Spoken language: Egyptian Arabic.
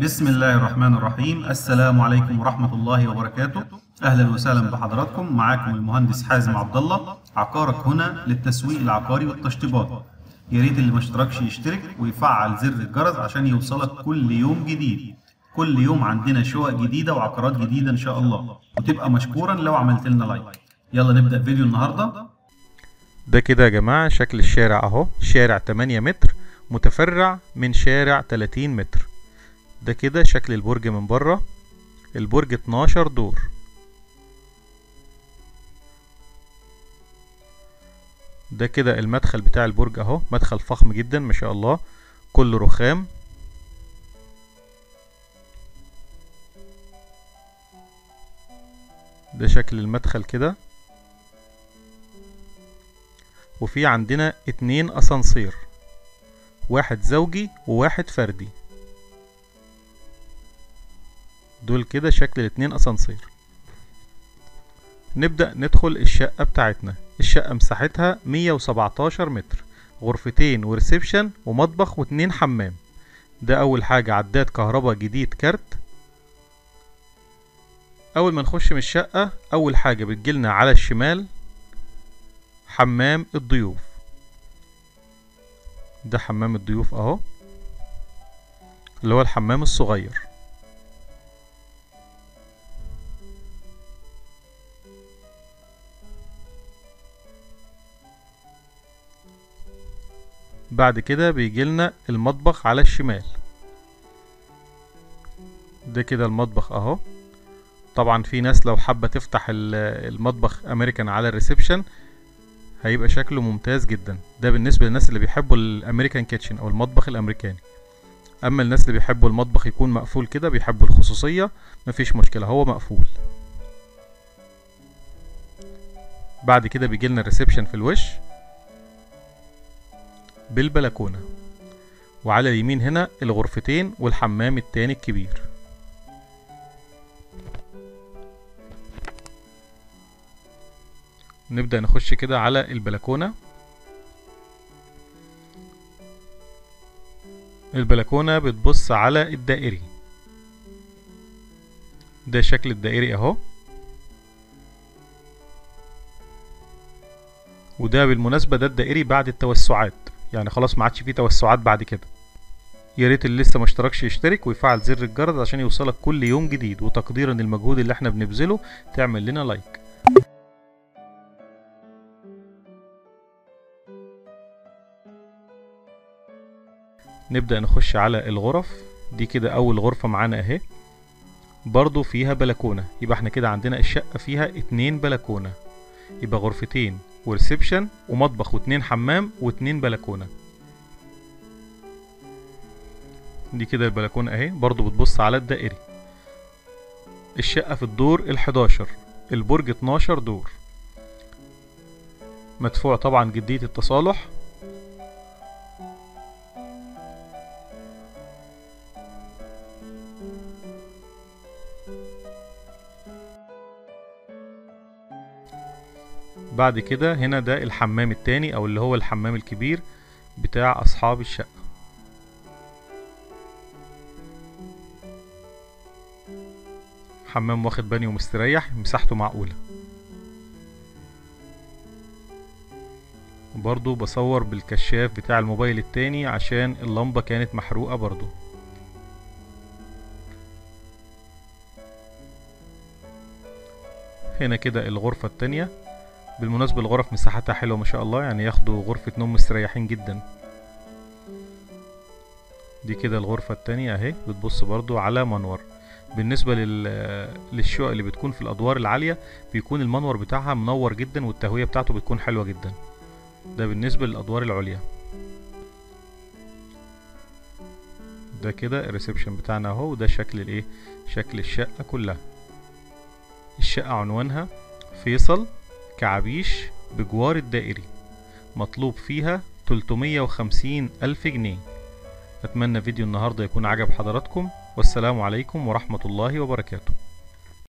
بسم الله الرحمن الرحيم السلام عليكم ورحمة الله وبركاته أهلا وسهلا بحضراتكم معاكم المهندس حازم عبد الله عقارك هنا للتسويق العقاري والتشطيبات يا ريت اللي ما اشتركش يشترك ويفعل زر الجرس عشان يوصلك كل يوم جديد كل يوم عندنا شقق جديدة وعقارات جديدة إن شاء الله وتبقى مشكورا لو عملت لنا لايك يلا نبدأ فيديو النهاردة ده كده يا جماعة شكل الشارع اهو شارع 8 متر متفرع من شارع 30 متر ده كده شكل البرج من بره البرج 12 دور ده كده المدخل بتاع البرج اهو مدخل فخم جدا ما شاء الله كله رخام ده شكل المدخل كده وفي عندنا اتنين اسانسير واحد زوجي وواحد فردي دول كده شكل الاتنين اسانسير نبدأ ندخل الشقة بتاعتنا الشقة مساحتها 117 متر غرفتين وريسبشن ومطبخ واتنين حمام ده اول حاجة عداد كهرباء جديد كارت اول ما نخش من الشقة اول حاجة بتجيلنا على الشمال حمام الضيوف ده حمام الضيوف اهو اللي هو الحمام الصغير بعد كده بيجيلنا المطبخ على الشمال ده كده المطبخ اهو طبعا في ناس لو حابة تفتح المطبخ امريكان على الريسبشن هيبقى شكله ممتاز جدا ده بالنسبة للناس اللي بيحبوا الامريكان كيتشن او المطبخ الامريكاني اما الناس اللي بيحبوا المطبخ يكون مقفول كده بيحبوا الخصوصية مفيش مشكلة هو مقفول بعد كده بيجيلنا الريسبشن في الوش بالبلكونة وعلى اليمين هنا الغرفتين والحمام التاني الكبير نبدأ نخش كده على البلكونة البلكونة بتبص على الدائري ده شكل الدائري اهو وده بالمناسبة ده الدائري بعد التوسعات يعني خلاص ما عادش فيه توسعات بعد كده يا ريت اللي لسه ما اشتركش يشترك ويفعل زر الجرس عشان يوصلك كل يوم جديد وتقديرا للمجهود اللي احنا بنبذله تعمل لنا لايك نبدأ نخش على الغرف دي كده أول غرفة معانا أهي برضو فيها بلكونة يبقى احنا كده عندنا الشقة فيها اتنين بلكونة يبقى غرفتين وريسبشن ومطبخ واتنين حمام واتنين بلكونة دي كده البلكونة اهي برضو بتبص على الدائري الشقة في الدور الحداشر البرج اتناشر دور مدفوع طبعا جدية التصالح بعد كده هنا ده الحمام التاني او اللي هو الحمام الكبير بتاع اصحاب الشقة حمام واخد بانيو مستريح مساحته معقولة برضو بصور بالكشاف بتاع الموبايل التاني عشان اللمبة كانت محروقة برضو هنا كده الغرفة التانية بالمناسبة الغرف مساحتها حلوة ما شاء الله يعني ياخدوا غرفة نوم مستريحين جدا دي كده الغرفة التانية اهي بتبص برضو على منور بالنسبة لل... للشقق اللي بتكون في الأدوار العالية بيكون المنور بتاعها منور جدا والتهوية بتاعته بتكون حلوة جدا ده بالنسبة للأدوار العليا ده كده الريسبشن بتاعنا اهو وده شكل الايه شكل الشقة كلها الشقة عنوانها فيصل كعبيش بجوار الدائري مطلوب فيها 350 ألف جنيه أتمنى فيديو النهاردة يكون عجب حضراتكم والسلام عليكم ورحمة الله وبركاته